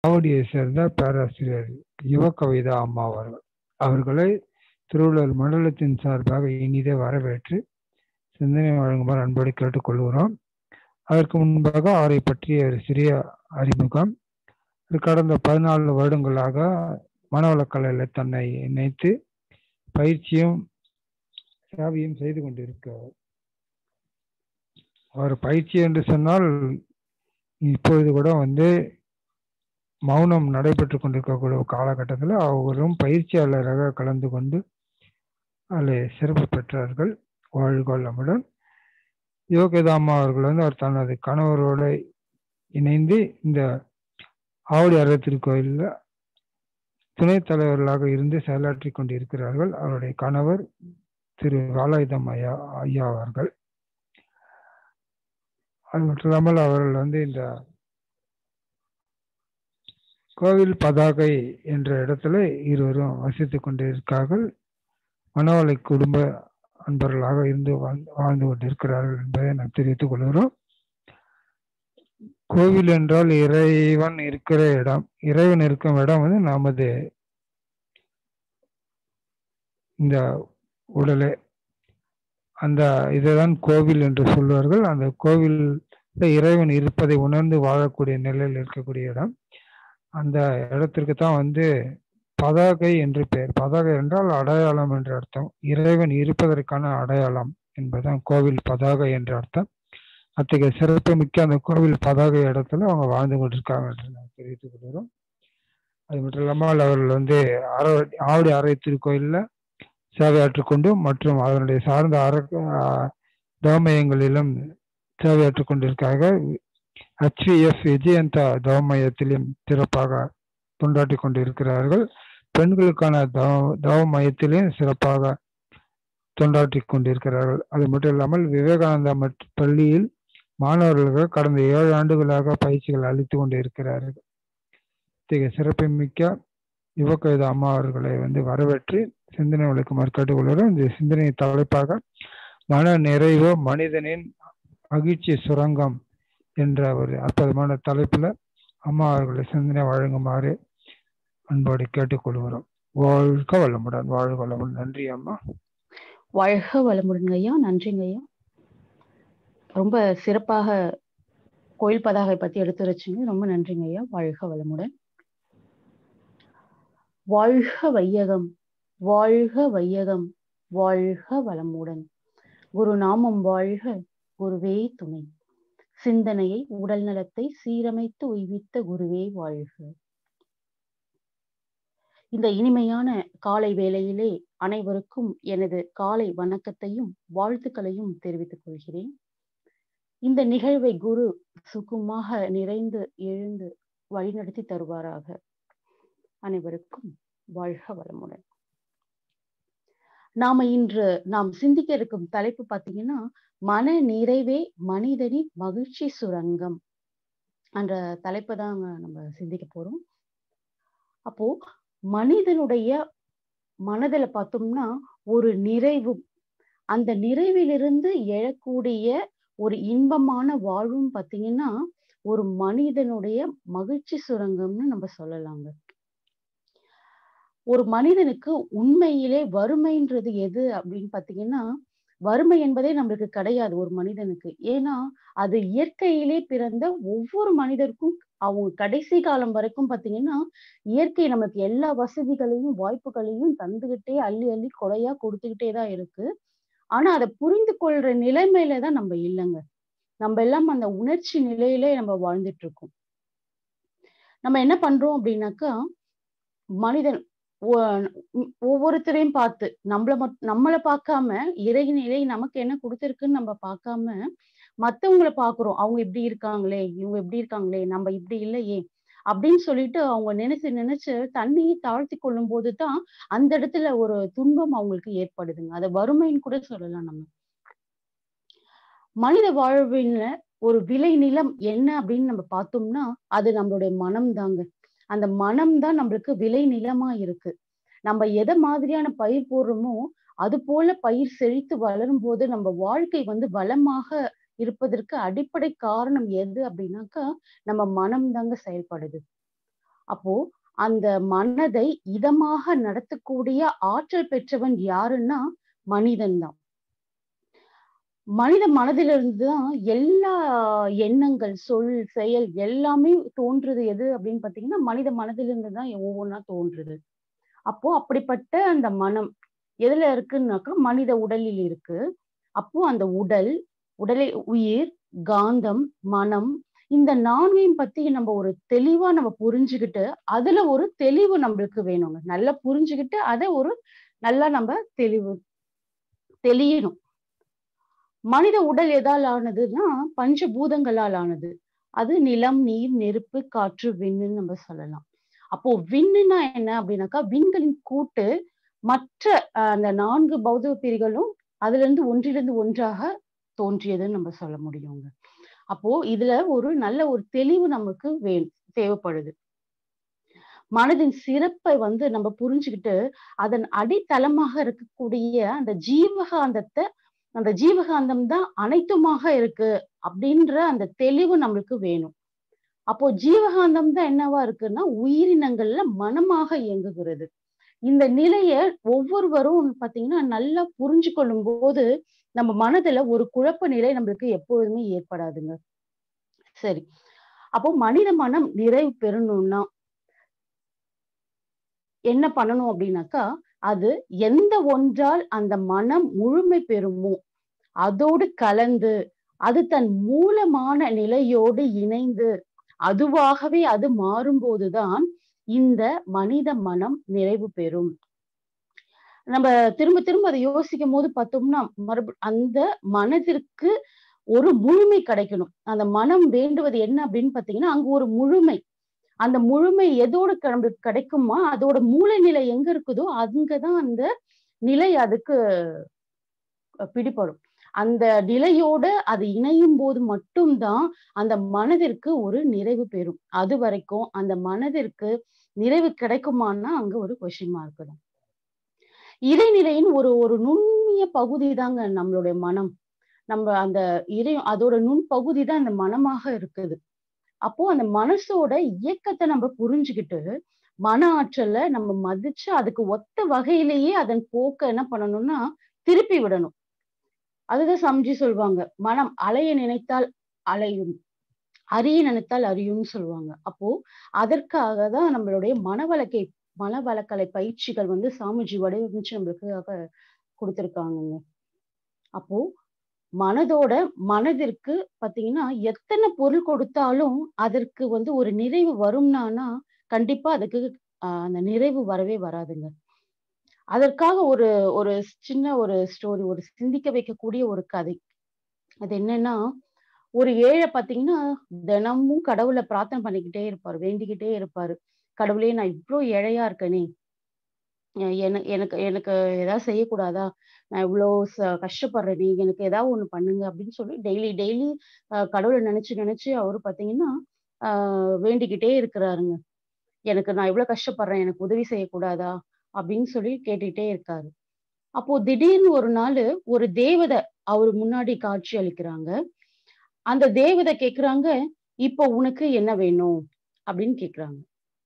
ஆவடியை சேர்ந்த பேராசிரியர் யுவ கவிதா அம்மா அவர்கள் அவர்களை திருவள்ளுவர் மண்டலத்தின் சார்பாக இனிதே வரவேற்று சிந்தனை வழங்குமாறு அன்போடு கேட்டுக்கொள்கிறோம் அதற்கு முன்பாக அவரை பற்றிய ஒரு சிறிய அறிமுகம் கடந்த பதினாலு வருடங்களாக மனவளக்கலையில் தன்னை இணைத்து பயிற்சியும் சேவையும் செய்து கொண்டிருக்கிறார் அவர் பயிற்சி என்று சொன்னால் இப்பொழுது கூட வந்து மௌனம் நடைபெற்று கொண்டிருக்கக்கூடிய காலகட்டத்தில் அவரும் பயிற்சியாளராக கலந்து கொண்டு அதில் சிறப்பு பெற்றார்கள் வாழ்கொள்ளமுடன் யோகதாமா அவர்கள் வந்து அவர் தனது கணவரோடு இணைந்து இந்த ஆவடி அற திருக்கோயிலில் துணைத் தலைவர்களாக இருந்து செயலாற்றி கொண்டிருக்கிறார்கள் அவருடைய கணவர் திரு வேலாயுதம் ஐயா ஐயா அவர்கள் அது மட்டும் இல்லாமல் அவர்கள் வந்து இந்த கோவில் பதாகை என்ற இடத்துல இருவரும் வசித்துக் கொண்டிருக்கார்கள் மனவளை குடும்ப அன்பர்களாக இருந்து வாழ்ந்து கொண்டிருக்கிறார்கள் என்பதை நான் தெரிவித்துக் கொள்கிறோம் கோவில் என்றால் இறைவன் இருக்கிற இடம் இறைவன் இருக்கும் இடம் வந்து நமது இந்த உடலே அந்த இதைதான் கோவில் என்று சொல்வார்கள் அந்த கோவில் இறைவன் இருப்பதை உணர்ந்து வாழக்கூடிய நிலையில் இருக்கக்கூடிய இடம் அந்த இடத்திற்கு தான் வந்து பதாகை என்று பெயர் பதாகை என்றால் அடையாளம் என்று அர்த்தம் இறைவன் இருப்பதற்கான அடையாளம் என்பதுதான் கோவில் பதாகை என்று அர்த்தம் அத்தகைய சிறப்பு மிக்க அந்த கோவில் பதாகை இடத்துல அவங்க வாழ்ந்து கொண்டிருக்காங்க என்று நான் தெரிவித்துக் கொள்கிறோம் அது மட்டும் இல்லாமல் அவர்கள் வந்து அற ஆவடி அறை திருக்கோயிலில் சேவையாற்றிக்கொண்டு மற்றும் அதனுடைய சார்ந்த அற தவமயங்களிலும் சேவையாற்றிக் கொண்டிருக்கார்கள் ஹச்விஎஃப் விஜயந்தா தவமயத்திலும் சிறப்பாக தொண்டாற்றி கொண்டிருக்கிறார்கள் பெண்களுக்கான தவ தவ மையத்திலையும் சிறப்பாக தொண்டாற்றி கொண்டிருக்கிறார்கள் அது மட்டும் இல்லாமல் விவேகானந்தா பள்ளியில் மாணவர்களுக்கு கடந்த ஏழு ஆண்டுகளாக பயிற்சிகள் அளித்து கொண்டு இருக்கிறார்கள் இத்தகைய சிறப்புமிக்க யுவகவிதா அம்மா அவர்களை வந்து வரவேற்று சிந்தனை விளக்குமாறு கேட்டுக்கொள்கிறோம் இந்த சிந்தனை தலைப்பாக மன நிறைவு மனிதனின் மகிழ்ச்சி சுரங்கம் என்ற ஒரு அற்புதமான தலைப்புல அம்மா அவர்களை சிந்தனை வழங்குமாறு அன்போடு கேட்டுக்கொள்கிறோம் வாழ்க வளமுடன் வாழ்க வளமுடன் நன்றி அம்மா வாழ்க வளமுடன் ஐயா நன்றிங்க ஐயா ரொம்ப சிறப்பாக கோயில் பதாகை பத்தி எடுத்துரைச்சிங்க ரொம்ப நன்றிங்க ஐயா வாழ்க வளமுடன் வாழ்க வையகம் வாழ்க வையகம் வாழ்க வளமுடன் குரு நாமம் வாழ்க குருவே துணை சிந்தனையை உடல் நலத்தை சீரமைத்து உய்வித்த குருவே வாழ்க இந்த இனிமையான காலை வேளையிலே அனைவருக்கும் எனது காலை வணக்கத்தையும் வாழ்த்துக்களையும் தெரிவித்துக் கொள்கிறேன் இந்த நிகழ்வை குரு சுக்குமாக நிறைந்து எழுந்து வழிநடத்தி தருவாராக அனைவருக்கும் வாழ்க வளமுடன் நாம இன்று நாம் சிந்திக்க இருக்கும் தலைப்பு பார்த்தீங்கன்னா மன நிறைவே மனிதனின் மகிழ்ச்சி சுரங்கம் என்ற தலைப்பை தான் நம்ம சிந்திக்க போறோம் அப்போ மனிதனுடைய மனதில் பார்த்தோம்னா ஒரு நிறைவும் அந்த நிறைவிலிருந்து எழக்கூடிய ஒரு இன்பமான வாழ்வும் பார்த்தீங்கன்னா ஒரு மனிதனுடைய மகிழ்ச்சி சுரங்கம்னு நம்ம சொல்லலாங்க ஒரு மனிதனுக்கு உண்மையிலே வறுமைன்றது எது அப்படின்னு பாத்தீங்கன்னா வறுமை என்பதே நம்மளுக்கு கிடையாது ஒரு மனிதனுக்கு ஏன்னா அது இயற்கையிலே பிறந்த ஒவ்வொரு மனிதருக்கும் அவங்க கடைசி காலம் வரைக்கும் பாத்தீங்கன்னா இயற்கை நமக்கு எல்லா வசதிகளையும் வாய்ப்புகளையும் தந்துகிட்டே அள்ளி அள்ளி கொடையா கொடுத்துக்கிட்டே தான் இருக்கு ஆனா அதை புரிந்து கொள்ற நிலைமையில தான் நம்ம இல்லைங்க நம்ம எல்லாம் அந்த உணர்ச்சி நிலையிலே நம்ம வாழ்ந்துட்டு இருக்கோம் நம்ம என்ன பண்றோம் அப்படின்னாக்கா மனிதன் ஒவ்வொருத்தரையும் பார்த்து நம்மள மட் நம்மளை பார்க்காம இறைநிலை நமக்கு என்ன கொடுத்துருக்குன்னு நம்ம பார்க்காம மத்தவங்கள பாக்குறோம் அவங்க இப்படி இருக்காங்களே இவங்க இப்படி இருக்காங்களே நம்ம இப்படி இல்லையே அப்படின்னு சொல்லிட்டு அவங்க நினைச்சு நினைச்சு தண்ணியை தாழ்த்தி கொள்ளும் போதுதான் அந்த இடத்துல ஒரு துன்பம் அவங்களுக்கு ஏற்படுதுங்க அதை வறுமைன்னு கூட சொல்லலாம் நம்ம மனித வாழ்வின்ல ஒரு விளை நிலம் என்ன அப்படின்னு நம்ம பார்த்தோம்னா அது நம்மளுடைய மனம் தாங்க அந்த மனம் தான் நம்மளுக்கு விளை நிலமா இருக்கு நம்ம எதை மாதிரியான பயிர் போடுறோமோ அது போல பயிர் செழித்து வளரும் போது நம்ம வாழ்க்கை வந்து வளமாக இருப்பதற்கு அடிப்படை காரணம் எது அப்படின்னாக்கா நம்ம மனம் தாங்க செயல்படுது அப்போ அந்த மனதை இதமாக நடத்தக்கூடிய ஆற்றல் பெற்றவன் யாருன்னா மனிதன் தான் மனித மனதிலிருந்து தான் எல்லா எண்ணங்கள் சொல் செயல் எல்லாமே தோன்றுது எது அப்படின்னு பாத்தீங்கன்னா மனித மனதிலிருந்து தான் ஒவ்வொன்றா தோன்றுது அப்போ அப்படிப்பட்ட அந்த மனம் எதுல இருக்குன்னாக்கா மனித உடலில் இருக்கு அப்போ அந்த உடல் உடலை உயிர் காந்தம் மனம் இந்த நான்கையும் பத்தி நம்ம ஒரு தெளிவா நம்ம புரிஞ்சுக்கிட்டு அதுல ஒரு தெளிவு நம்மளுக்கு வேணுங்க நல்லா புரிஞ்சுக்கிட்டு அதை ஒரு நல்லா நம்ம தெளிவு தெளியணும் மனித உடல் எதால் ஆனதுன்னா பஞ்சபூதங்களால் ஆனது அது நிலம் நீர் நெருப்பு காற்று விண்ணுன்னு நம்ம சொல்லலாம் அப்போ விண்ணுனா என்ன அப்படின்னாக்கா விண்களின் கூட்டு மற்ற அந்த நான்கு பௌத்த பிரிகளும் அதுல இருந்து ஒன்றிலிருந்து ஒன்றாக தோன்றியதுன்னு நம்ம சொல்ல முடியுங்க அப்போ இதுல ஒரு நல்ல ஒரு தெளிவு நமக்கு வேணும் தேவைப்படுது மனதின் சிறப்பை வந்து நம்ம புரிஞ்சுக்கிட்டு அதன் அடித்தளமாக இருக்கக்கூடிய அந்த ஜீவகாந்தத்தை அந்த ஜீவகாந்தம் தான் அனைத்துமாக இருக்கு அப்படின்ற அந்த தெளிவு நம்மளுக்கு வேணும் அப்போ ஜீவகாந்தம் தான் என்னவா இருக்குன்னா உயிரினங்கள்ல மனமாக இயங்குகிறது இந்த நிலைய ஒவ்வொருவரும் பாத்தீங்கன்னா நல்லா புரிஞ்சு கொள்ளும் போது நம்ம மனதுல ஒரு குழப்ப நிலை நம்மளுக்கு எப்பொழுதுமே ஏற்படாதுங்க சரி அப்போ மனித மனம் நிறைவு பெறணும்னா என்ன பண்ணணும் அப்படின்னாக்கா அது எந்த ஒன்றால் அந்த மனம் முழுமை பெறுமோ அதோடு கலந்து அது தன் மூலமான நிலையோடு இணைந்து அதுவாகவே அது மாறும்போதுதான் இந்த மனித மனம் நிறைவு பெறும் நம்ம திரும்ப திரும்ப அதை யோசிக்கும் போது பார்த்தோம்னா மறுப அந்த மனதிற்கு ஒரு முழுமை கிடைக்கணும் அந்த மனம் வேண்டுவது என்ன அப்படின்னு பாத்தீங்கன்னா அங்க ஒரு முழுமை அந்த முழுமை எதோடு நம்மளுக்கு கிடைக்குமா அதோட மூல நிலை எங்க இருக்குதோ அங்கதான் அந்த நிலை அதுக்கு பிடிபடும் அந்த நிலையோட அது இணையும் போது மட்டும்தான் அந்த மனதிற்கு ஒரு நிறைவு பெறும் அது வரைக்கும் அந்த மனதிற்கு நிறைவு கிடைக்குமான்னா அங்க ஒரு கொஸ்டின் மார்க் தான் இறைநிலையின் ஒரு ஒரு நுண்ணிய பகுதி தாங்க நம்மளுடைய மனம் நம்ம அந்த இறை அதோட நுண் பகுதி தான் அந்த மனமாக இருக்குது அப்போ அந்த மனசோட இயக்கத்தை நம்ம புரிஞ்சுக்கிட்டு மன ஆற்றலை நம்ம மதிச்சு அதுக்கு ஒத்த வகையிலேயே அதன் போக்க என்ன பண்ணணும்னா திருப்பி விடணும் அதுதான் சம்ஜி சொல்லுவாங்க மனம் அலைய நினைத்தால் அலையும் அறிய நினைத்தால் அறியும்னு சொல்லுவாங்க அப்போ அதற்காக தான் நம்மளுடைய மனவளக்கை மனவளக்கலை பயிற்சிகள் வந்து சாமிஜி வடிவமைச்சு நம்மளுக்காக கொடுத்துருக்காங்கங்க அப்போ மனதோட மனதிற்கு பாத்தீங்கன்னா எத்தனை பொருள் கொடுத்தாலும் அதற்கு வந்து ஒரு நிறைவு வரும்னானா கண்டிப்பா அதுக்கு அந்த நிறைவு வரவே வராதுங்க அதற்காக ஒரு ஒரு சின்ன ஒரு ஸ்டோரி ஒரு சிந்திக்க வைக்கக்கூடிய ஒரு கதை அது என்னன்னா ஒரு ஏழை பாத்தீங்கன்னா தினமும் கடவுளை பிரார்த்தனை பண்ணிக்கிட்டே இருப்பாரு வேண்டிக்கிட்டே இருப்பாரு கடவுளே நான் இவ்வளோ ஏழையா இருக்கனே எனக்கு எனக்கு எனக்கு ஏதாவது செய்யக்கூடாதா நான் இவ்வளோ கஷ்டப்படுறேனே எனக்கு ஏதாவது ஒண்ணு பண்ணுங்க அப்படின்னு சொல்லி டெய்லி டெய்லி கடவுளை நினைச்சு நினைச்சு அவரு பாத்தீங்கன்னா ஆஹ் வேண்டிக்கிட்டே இருக்கிறாருங்க எனக்கு நான் இவ்வளவு கஷ்டப்படுறேன் எனக்கு உதவி செய்யக்கூடாதா அப்படின்னு சொல்லி கேட்டுக்கிட்டே இருக்காரு அப்போ திடீர்னு ஒரு நாள் ஒரு தேவதை அவரு முன்னாடி காட்சி அளிக்கிறாங்க அந்த தேவதை கேக்குறாங்க இப்போ உனக்கு என்ன வேணும் அப்படின்னு கேக்குறாங்க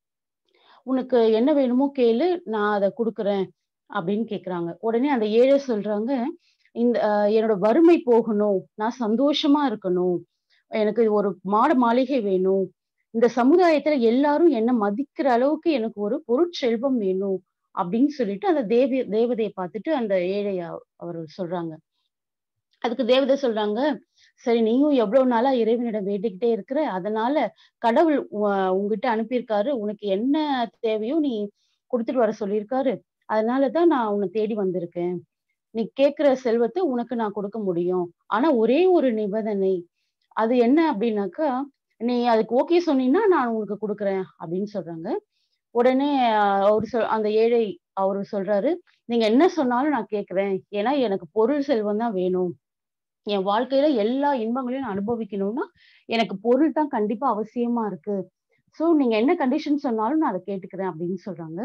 உனக்கு என்ன வேணுமோ கேளு நான் அதை கொடுக்குறேன் அப்படின்னு கேக்குறாங்க உடனே அந்த ஏழை சொல்றாங்க இந்த என்னோட வறுமை போகணும் நான் சந்தோஷமா இருக்கணும் எனக்கு ஒரு மாட மாளிகை வேணும் இந்த சமுதாயத்துல எல்லாரும் என்ன மதிக்கிற அளவுக்கு எனக்கு ஒரு பொருட்செல்வம் வேணும் அப்படின்னு சொல்லிட்டு அந்த தேவி தேவதையை பார்த்துட்டு அந்த ஏழை அவர் சொல்றாங்க அதுக்கு தேவதை சொல்றாங்க சரி நீயும் எவ்வளவு நாளா இறைவனிடம் வேண்டிக்கிட்டே இருக்கிற அதனால கடவுள் உங்ககிட்ட அனுப்பியிருக்காரு உனக்கு என்ன தேவையோ நீ கொடுத்துட்டு வர சொல்லியிருக்காரு அதனாலதான் நான் உன்னை தேடி வந்திருக்கேன் நீ கேட்கிற செல்வத்தை உனக்கு நான் கொடுக்க முடியும் ஆனா ஒரே ஒரு நிபந்தனை அது என்ன அப்படின்னாக்கா நீ அதுக்கு ஓகே சொன்னீங்கன்னா நான் உனக்கு கொடுக்குறேன் அப்படின்னு சொல்றாங்க உடனே அவரு சொல் அந்த ஏழை அவரு சொல்றாரு நீங்க என்ன சொன்னாலும் நான் கேட்கிறேன் ஏன்னா எனக்கு பொருள் செல்வம் தான் வேணும் என் வாழ்க்கையில எல்லா இன்பங்களையும் நான் அனுபவிக்கணும்னா எனக்கு பொருள் தான் கண்டிப்பா அவசியமா இருக்கு சோ நீங்க என்ன கண்டிஷன் சொன்னாலும் நான் அதை கேட்டுக்கிறேன் அப்படின்னு சொல்றாங்க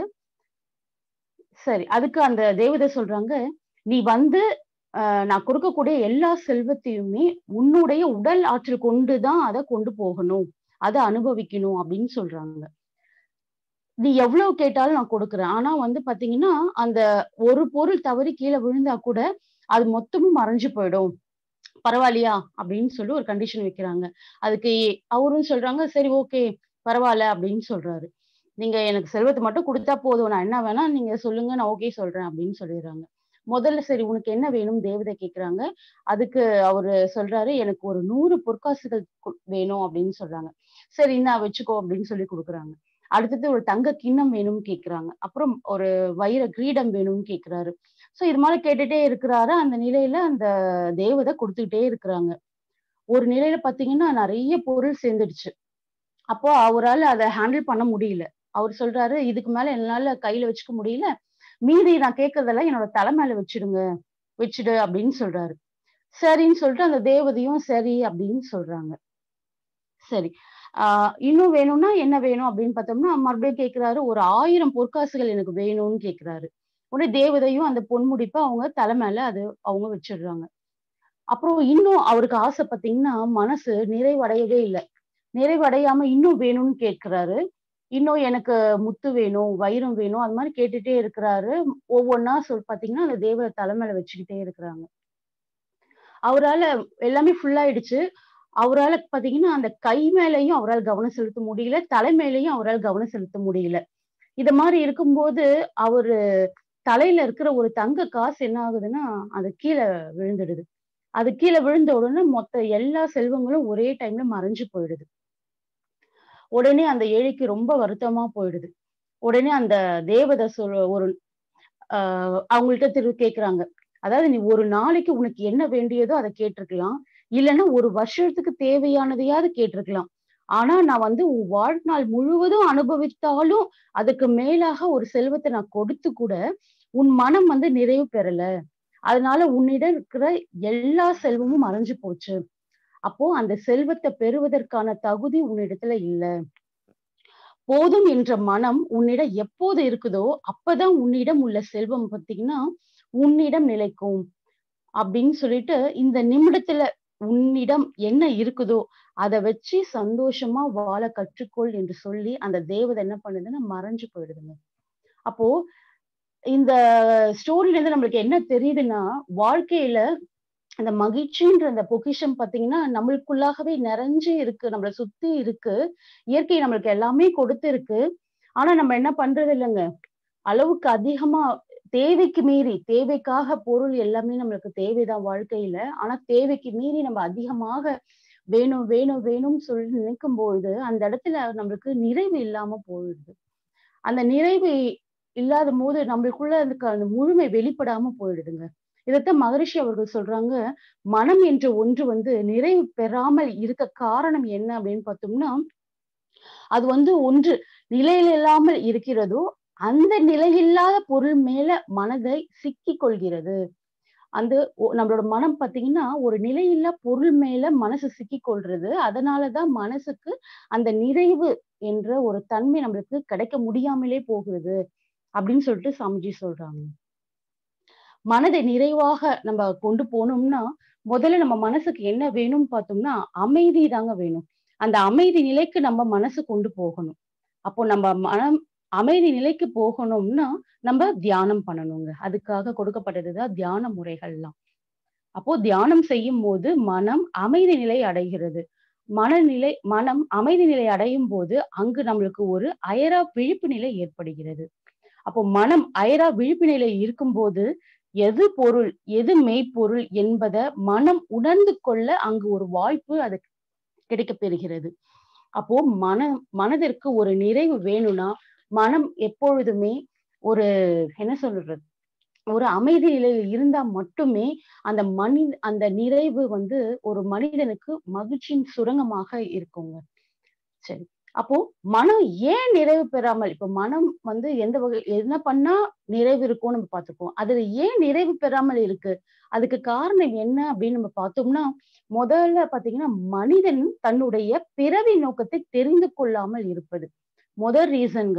சரி அதுக்கு அந்த தேவதை சொல்றாங்க நீ வந்து நான் கொடுக்கக்கூடிய எல்லா செல்வத்தையுமே உன்னுடைய உடல் ஆற்றல் கொண்டுதான் அதை கொண்டு போகணும் அதை அனுபவிக்கணும் அப்படின்னு சொல்றாங்க நீ எவ்வளவு கேட்டாலும் நான் கொடுக்குறேன் ஆனா வந்து பாத்தீங்கன்னா அந்த ஒரு பொருள் தவறி கீழே விழுந்தா கூட அது மொத்தமும் மறைஞ்சு போயிடும் பரவாயில்லையா அப்படின்னு சொல்லி ஒரு கண்டிஷன் வைக்கிறாங்க அதுக்கு அவரும் சொல்றாங்க சரி ஓகே பரவாயில்ல அப்படின்னு சொல்றாரு நீங்க எனக்கு செல்வத்தை மட்டும் கொடுத்தா போதும் நான் என்ன வேணா நீங்க சொல்லுங்க நான் ஓகே சொல்றேன் அப்படின்னு சொல்லிடுறாங்க முதல்ல சரி உனக்கு என்ன வேணும் தேவதை கேக்குறாங்க அதுக்கு அவரு சொல்றாரு எனக்கு ஒரு நூறு பொற்காசுகள் கு- வேணும் அப்படின்னு சொல்றாங்க சரி நான் வச்சுக்கோ அப்படின்னு சொல்லி கொடுக்குறாங்க அடுத்தது ஒரு தங்க கிண்ணம் வேணும்னு கேக்குறாங்க அப்புறம் ஒரு வைர கிரீடம் வேணும்னு கேக்குறாரு சோ இது மாதிரி கேட்டுட்டே இருக்கிறாரு அந்த நிலையில அந்த தேவதை கொடுத்துக்கிட்டே இருக்கிறாங்க ஒரு நிலையில பாத்தீங்கன்னா நிறைய பொருள் சேர்ந்துடுச்சு அப்போ அவரால அதை ஹேண்டில் பண்ண முடியல அவர் சொல்றாரு இதுக்கு மேல என்னால கையில வச்சுக்க முடியல மீதி நான் கேட்கறதெல்லாம் என்னோட தலை மேல வச்சிடுங்க வச்சிடு அப்படின்னு சொல்றாரு சரின்னு சொல்லிட்டு அந்த தேவதையும் சரி அப்படின்னு சொல்றாங்க சரி ஆஹ் இன்னும் வேணும்னா என்ன வேணும் அப்படின்னு பார்த்தோம்னா மறுபடியும் கேட்கிறாரு ஒரு ஆயிரம் பொற்காசுகள் எனக்கு வேணும்னு கேட்கிறாரு உடனே தேவதையும் அந்த பொன்முடிப்பை அவங்க தலை மேல அது அவங்க வச்சிடுறாங்க அப்புறம் இன்னும் அவருக்கு ஆசை பார்த்தீங்கன்னா மனசு நிறைவடையவே இல்லை நிறைவடையாம இன்னும் வேணும்னு கேட்கிறாரு இன்னும் எனக்கு முத்து வேணும் வைரம் வேணும் அது மாதிரி கேட்டுட்டே இருக்கிறாரு ஒவ்வொன்னா சொல் பாத்தீங்கன்னா அந்த தேவ தலைமையில வச்சுக்கிட்டே இருக்கிறாங்க அவரால எல்லாமே ஃபுல் ஆயிடுச்சு அவரால பாத்தீங்கன்னா அந்த கை மேலையும் அவரால் கவனம் செலுத்த முடியல தலை மேலையும் அவரால் கவனம் செலுத்த முடியல இத மாதிரி இருக்கும்போது அவரு தலையில இருக்கிற ஒரு தங்க காசு என்ன ஆகுதுன்னா அது கீழே விழுந்துடுது அது கீழே விழுந்த உடனே மொத்த எல்லா செல்வங்களும் ஒரே டைம்ல மறைஞ்சு போயிடுது உடனே அந்த ஏழைக்கு ரொம்ப வருத்தமா போயிடுது உடனே அந்த தேவதை சொல் ஒரு ஆஹ் அவங்கள்ட்ட திரு கேக்குறாங்க அதாவது நீ ஒரு நாளைக்கு உனக்கு என்ன வேண்டியதோ அதை கேட்டிருக்கலாம் இல்லைன்னா ஒரு வருஷத்துக்கு தேவையானதையாவது கேட்டிருக்கலாம் ஆனா நான் வந்து உன் வாழ்நாள் முழுவதும் அனுபவித்தாலும் அதுக்கு மேலாக ஒரு செல்வத்தை நான் கொடுத்து கூட உன் மனம் வந்து நிறைவு பெறல அதனால உன்னிடம் இருக்கிற எல்லா செல்வமும் மறைஞ்சு போச்சு அப்போ அந்த செல்வத்தை பெறுவதற்கான தகுதி உன்னிடத்துல இல்ல போதும் என்ற மனம் உன்னிடம் எப்போது இருக்குதோ அப்பதான் உன்னிடம் உள்ள செல்வம் பார்த்தீங்கன்னா உன்னிடம் நிலைக்கும் அப்படின்னு சொல்லிட்டு இந்த நிமிடத்துல உன்னிடம் என்ன இருக்குதோ அதை வச்சு சந்தோஷமா வாழ கற்றுக்கொள் என்று சொல்லி அந்த தேவதை என்ன பண்ணுதுன்னா மறைஞ்சு போயிடுதுங்க அப்போ இந்த ஸ்டோரியில இருந்து நம்மளுக்கு என்ன தெரியுதுன்னா வாழ்க்கையில அந்த மகிழ்ச்சின்ற அந்த பொக்கிஷம் பாத்தீங்கன்னா நம்மளுக்குள்ளாகவே நிறைஞ்சு இருக்கு நம்மளை சுத்தி இருக்கு இயற்கை நம்மளுக்கு எல்லாமே கொடுத்து இருக்கு ஆனா நம்ம என்ன பண்றது இல்லைங்க அளவுக்கு அதிகமா தேவைக்கு மீறி தேவைக்காக பொருள் எல்லாமே நம்மளுக்கு தேவைதான் வாழ்க்கையில ஆனா தேவைக்கு மீறி நம்ம அதிகமாக வேணும் வேணும் வேணும்னு சொல்லி நினைக்கும் பொழுது அந்த இடத்துல நம்மளுக்கு நிறைவு இல்லாம போயிடுது அந்த நிறைவு இல்லாத போது நம்மளுக்குள்ள அதுக்கு அந்த முழுமை வெளிப்படாம போயிடுதுங்க இதைத்தான் மகரிஷி அவர்கள் சொல்றாங்க மனம் என்ற ஒன்று வந்து நிறைவு பெறாமல் இருக்க காரணம் என்ன அப்படின்னு பார்த்தோம்னா அது வந்து ஒன்று நிலையில் இல்லாமல் இருக்கிறதோ அந்த நிலையில்லாத பொருள் மேல மனதை சிக்கி கொள்கிறது அந்த நம்மளோட மனம் பாத்தீங்கன்னா ஒரு நிலையில்லா பொருள் மேல மனசு சிக்கி கொள்றது அதனாலதான் மனசுக்கு அந்த நிறைவு என்ற ஒரு தன்மை நம்மளுக்கு கிடைக்க முடியாமலே போகுது அப்படின்னு சொல்லிட்டு சாமிஜி சொல்றாங்க மனதை நிறைவாக நம்ம கொண்டு போனோம்னா முதல்ல நம்ம மனசுக்கு என்ன வேணும்னு பார்த்தோம்னா அமைதி தாங்க வேணும் அந்த அமைதி நிலைக்கு நம்ம மனசு கொண்டு போகணும் அப்போ நம்ம மனம் அமைதி நிலைக்கு போகணும்னா நம்ம தியானம் பண்ணணுங்க அதுக்காக கொடுக்கப்பட்டதுதான் தியான முறைகள்லாம் அப்போ தியானம் செய்யும் போது மனம் அமைதி நிலை அடைகிறது மனநிலை மனம் அமைதி நிலை அடையும் போது அங்கு நம்மளுக்கு ஒரு அயரா விழிப்பு நிலை ஏற்படுகிறது அப்போ மனம் அயரா விழிப்பு நிலை இருக்கும்போது எது பொருள் எது மெய்ப்பொருள் என்பதை மனம் உணர்ந்து கொள்ள அங்கு ஒரு வாய்ப்பு அது கிடைக்க பெறுகிறது அப்போ மன மனதிற்கு ஒரு நிறைவு வேணும்னா மனம் எப்பொழுதுமே ஒரு என்ன சொல்றது ஒரு அமைதி நிலையில் இருந்தா மட்டுமே அந்த மனி அந்த நிறைவு வந்து ஒரு மனிதனுக்கு மகிழ்ச்சியின் சுரங்கமாக இருக்குங்க சரி அப்போ மனம் ஏன் நிறைவு பெறாமல் இப்ப மனம் வந்து எந்த வகை என்ன பண்ணா நிறைவு இருக்கும் நம்ம பார்த்துப்போம் அதுல ஏன் நிறைவு பெறாமல் இருக்கு அதுக்கு காரணம் என்ன அப்படின்னு நம்ம பார்த்தோம்னா முதல்ல பாத்தீங்கன்னா மனிதன் தன்னுடைய பிறவி நோக்கத்தை தெரிந்து கொள்ளாமல் இருப்பது முதல் ரீசன்ங்க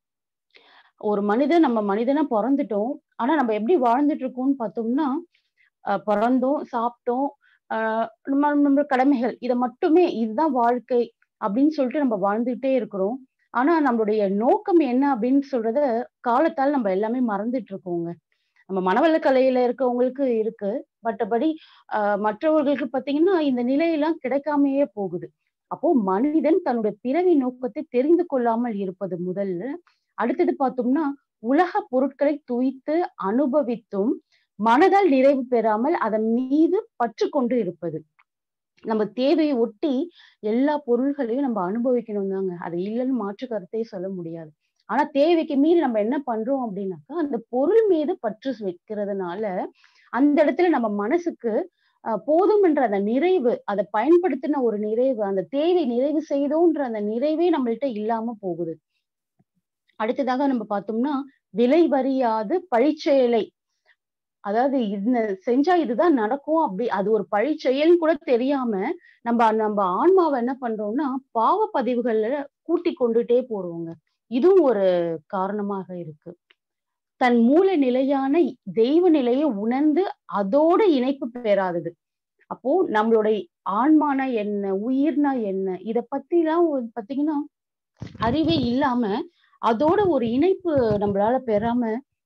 ஒரு மனிதன் நம்ம மனிதனா பிறந்துட்டோம் ஆனா நம்ம எப்படி வாழ்ந்துட்டு இருக்கோம்னு பார்த்தோம்னா பிறந்தோம் சாப்பிட்டோம் ஆஹ் நம்ம நம்ம கடமைகள் இதை மட்டுமே இதுதான் வாழ்க்கை அப்படின்னு சொல்லிட்டு நம்ம வாழ்ந்துகிட்டே இருக்கிறோம் ஆனா நம்மளுடைய நோக்கம் என்ன அப்படின்னு சொல்றத காலத்தால் நம்ம எல்லாமே மறந்துட்டு இருக்கோங்க நம்ம மனவள கலையில இருக்கவங்களுக்கு இருக்கு மற்றபடி ஆஹ் மற்றவர்களுக்கு பாத்தீங்கன்னா இந்த நிலையெல்லாம் கிடைக்காமையே போகுது அப்போ மனிதன் தன்னுடைய பிறவி நோக்கத்தை தெரிந்து கொள்ளாமல் இருப்பது முதல்ல அடுத்தது பார்த்தோம்னா உலக பொருட்களை துய்த்து அனுபவித்தும் மனதால் நிறைவு பெறாமல் அதன் மீது பற்று கொண்டு இருப்பது நம்ம தேவையை ஒட்டி எல்லா பொருள்களையும் நம்ம அனுபவிக்கணும் தாங்க அது இல்லைன்னு மாற்று கருத்தையே சொல்ல முடியாது ஆனா தேவைக்கு மீறி நம்ம என்ன பண்றோம் அப்படின்னாக்கா அந்த பொருள் மீது பற்று வைக்கிறதுனால அந்த இடத்துல நம்ம மனசுக்கு அஹ், போதும் என்ற அந்த நிறைவு அதை பயன்படுத்தின ஒரு நிறைவு அந்த தேவை நிறைவு செய்தோன்ற அந்த நிறைவே நம்மள்ட்ட இல்லாம போகுது அடுத்ததாக நம்ம பார்த்தோம்னா விலை வரியாது பழிச்செயலை அதாவது இந்த செஞ்சா இதுதான் நடக்கும் அப்படி அது ஒரு பழி செயல்னு கூட தெரியாம நம்ம நம்ம ஆன்மாவை என்ன பண்றோம்னா பாவ பதிவுகள்ல கூட்டி கொண்டுட்டே போறோங்க இதுவும் ஒரு காரணமாக இருக்கு தன் மூல நிலையான தெய்வ நிலையை உணர்ந்து அதோட இணைப்பு பெறாதது அப்போ நம்மளுடைய ஆன்மானா என்ன உயிர்னா என்ன இத பத்திலாம் ஒரு- பாத்தீங்கன்னா அறிவே இல்லாம அதோட ஒரு இணைப்பு நம்மளால பெறாம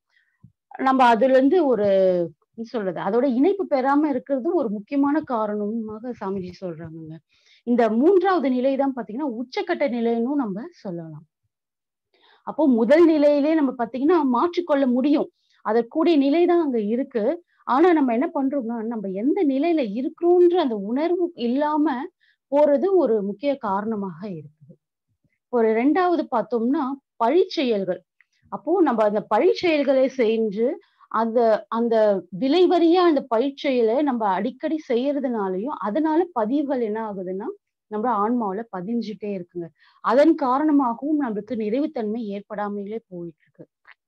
நம்ம அதுல இருந்து ஒரு என்ன சொல்றது அதோட இணைப்பு பெறாம இருக்கிறது ஒரு முக்கியமான காரணமாக சாமிஜி சொல்றாங்கங்க இந்த மூன்றாவது நிலை தான் பாத்தீங்கன்னா உச்சக்கட்ட நிலைன்னு நம்ம சொல்லலாம் அப்போ முதல் நிலையிலே நம்ம பாத்தீங்கன்னா மாற்றிக்கொள்ள முடியும் அதற்குரிய நிலை தான் அங்க இருக்கு ஆனா நம்ம என்ன பண்றோம்னா நம்ம எந்த நிலையில இருக்கிறோன்ற அந்த உணர்வு இல்லாம போறது ஒரு முக்கிய காரணமாக இருக்குது ஒரு ரெண்டாவது பார்த்தோம்னா பழிச்செயல்கள் அப்போ நம்ம அந்த பழிச்செயல்களை செஞ்சு அந்த அந்த விலைவரியா அந்த பழிச்செயலை நம்ம அடிக்கடி செய்யறதுனாலயும் அதனால பதிவுகள் என்ன ஆகுதுன்னா நம்ம ஆன்மாவுல பதிஞ்சுட்டே இருக்குங்க அதன் காரணமாகவும் நம்மளுக்கு நிறைவுத்தன்மை ஏற்படாமலே போயிட்டு இருக்கு